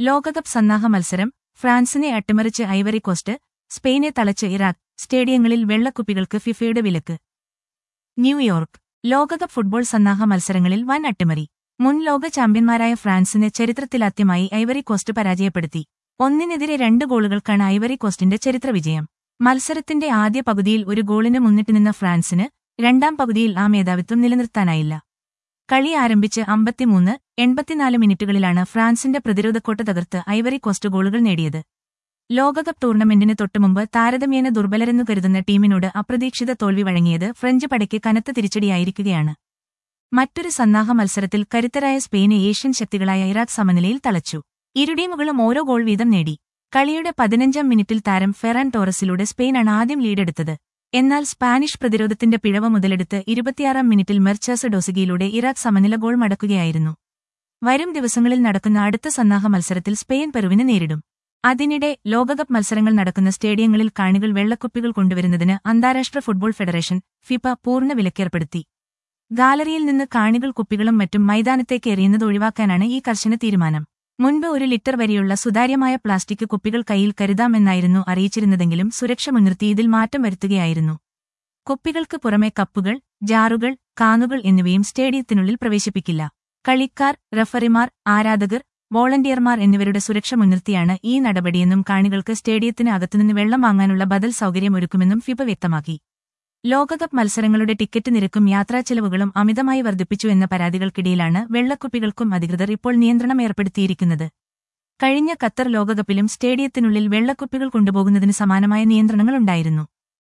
ലോകകപ്പ് സന്നാഹ മത്സരം ഫ്രാൻസിനെ അട്ടിമറിച്ച് ഐവറി കോസ്റ്റ് സ്പെയിനെ തളച്ച് ഇറാഖ് സ്റ്റേഡിയങ്ങളിൽ വെള്ളക്കുപ്പികൾക്ക് ഫിഫയുടെ വിലക്ക് ന്യൂയോർക്ക് ലോകകപ്പ് ഫുട്ബോൾ സന്നാഹ മത്സരങ്ങളിൽ വൻ അട്ടിമറി മുൻ ലോക ചാമ്പ്യന്മാരായ ഫ്രാൻസിനെ ചരിത്രത്തിലാദ്യമായി ഐവറി കോസ്റ്റ് പരാജയപ്പെടുത്തി ഒന്നിനെതിരെ രണ്ട് ഗോളുകൾക്കാണ് ഐവറി കോസ്റ്റിന്റെ ചരിത്ര വിജയം മത്സരത്തിന്റെ ആദ്യ പകുതിയിൽ ഒരു ഗോളിന് മുന്നിട്ട് നിന്ന ഫ്രാൻസിന് രണ്ടാം പകുതിയിൽ ആ മേധാവിത്വം നിലനിർത്താനായില്ല കളി ആരംഭിച്ച് അമ്പത്തിമൂന്ന് എൺപത്തിനാല് മിനിറ്റുകളിലാണ് ഫ്രാൻസിന്റെ പ്രതിരോധക്കോട്ട തകർത്ത് ഐവറി കോസ്റ്റ് ഗോളുകൾ നേടിയത് ലോകകപ്പ് ടൂർണമെന്റിന് തൊട്ടുമുമ്പ് താരതമ്യേന ദുർബലരെന്നു കരുതുന്ന ടീമിനോട് അപ്രതീക്ഷിത തോൽവി വഴങ്ങിയത് ഫ്രഞ്ച് പടയ്ക്ക് കനത്ത തിരിച്ചടിയായിരിക്കുകയാണ് മറ്റൊരു സന്നാഹ മത്സരത്തിൽ കരുത്തരായ സ്പെയിനെ ഏഷ്യൻ ശക്തികളായ ഇറാഖ് സമനിലയിൽ തളച്ചു ഇരു ടീമുകളും ഓരോ ഗോൾ വീതം നേടി കളിയുടെ പതിനഞ്ചാം മിനിറ്റിൽ താരം ഫെറാൻ ടോറസിലൂടെ സ്പെയിനാണ് ആദ്യം ലീഡെടുത്തത് എന്നാൽ സ്പാനിഷ് പ്രതിരോധത്തിന്റെ പിഴവ് മുതലെടുത്ത് ഇരുപത്തിയാറാം മിനിറ്റിൽ മെർച്ചാസ് ഡോസിഗിയിലൂടെ ഇറാഖ് സമനില ഗോൾ മടക്കുകയായിരുന്നു വരും ദിവസങ്ങളിൽ നടക്കുന്ന അടുത്ത സന്നാഹ മത്സരത്തിൽ സ്പെയിൻ പെറുവിനെ നേരിടും അതിനിടെ ലോകകപ്പ് മത്സരങ്ങൾ നടക്കുന്ന സ്റ്റേഡിയങ്ങളിൽ കാണികൾ വെള്ളക്കുപ്പികൾ കൊണ്ടുവരുന്നതിന് അന്താരാഷ്ട്ര ഫുട്ബോൾ ഫെഡറേഷൻ ഫിഫ പൂർണ്ണ വിലക്കേർപ്പെടുത്തി ഗാലറിയിൽ നിന്ന് കാണികൾ കുപ്പികളും മറ്റും മൈതാനത്തേക്ക് എറിയുന്നത് ഒഴിവാക്കാനാണ് ഈ കർശന തീരുമാനം മുൻപ് ഒരു ലിറ്റർ വരെയുള്ള സുതാര്യമായ പ്ലാസ്റ്റിക് കുപ്പികൾ കയ്യിൽ കരുതാമെന്നായിരുന്നു അറിയിച്ചിരുന്നതെങ്കിലും സുരക്ഷ മുൻനിർത്തി ഇതിൽ മാറ്റം വരുത്തുകയായിരുന്നു കുപ്പികൾക്ക് പുറമെ കപ്പുകൾ ജാറുകൾ കാനുകൾ എന്നിവയും സ്റ്റേഡിയത്തിനുള്ളിൽ പ്രവേശിപ്പിക്കില്ല കളിക്കാർ റഫറിമാർ ആരാധകർ വോളണ്ടിയർമാർ എന്നിവരുടെ സുരക്ഷ മുൻനിർത്തിയാണ് ഈ നടപടിയെന്നും കാണികൾക്ക് സ്റ്റേഡിയത്തിന് അകത്തുനിന്ന് വെള്ളം വാങ്ങാനുള്ള ബദൽ സൗകര്യമൊരുക്കുമെന്നും ഫിഫ വ്യക്തമാക്കി ലോകകപ്പ് മത്സരങ്ങളുടെ ടിക്കറ്റ് നിരക്കും യാത്രാച്ചെലവുകളും അമിതമായി വർദ്ധിപ്പിച്ചു എന്ന പരാതികൾക്കിടയിലാണ് വെള്ളക്കുപ്പികൾക്കും അധികൃതർ ഇപ്പോൾ നിയന്ത്രണം ഏർപ്പെടുത്തിയിരിക്കുന്നത് കഴിഞ്ഞ ഖത്തർ ലോകകപ്പിലും സ്റ്റേഡിയത്തിനുള്ളിൽ വെള്ളക്കുപ്പികൾ കൊണ്ടുപോകുന്നതിന് സമാനമായ നിയന്ത്രണങ്ങളുണ്ടായിരുന്നു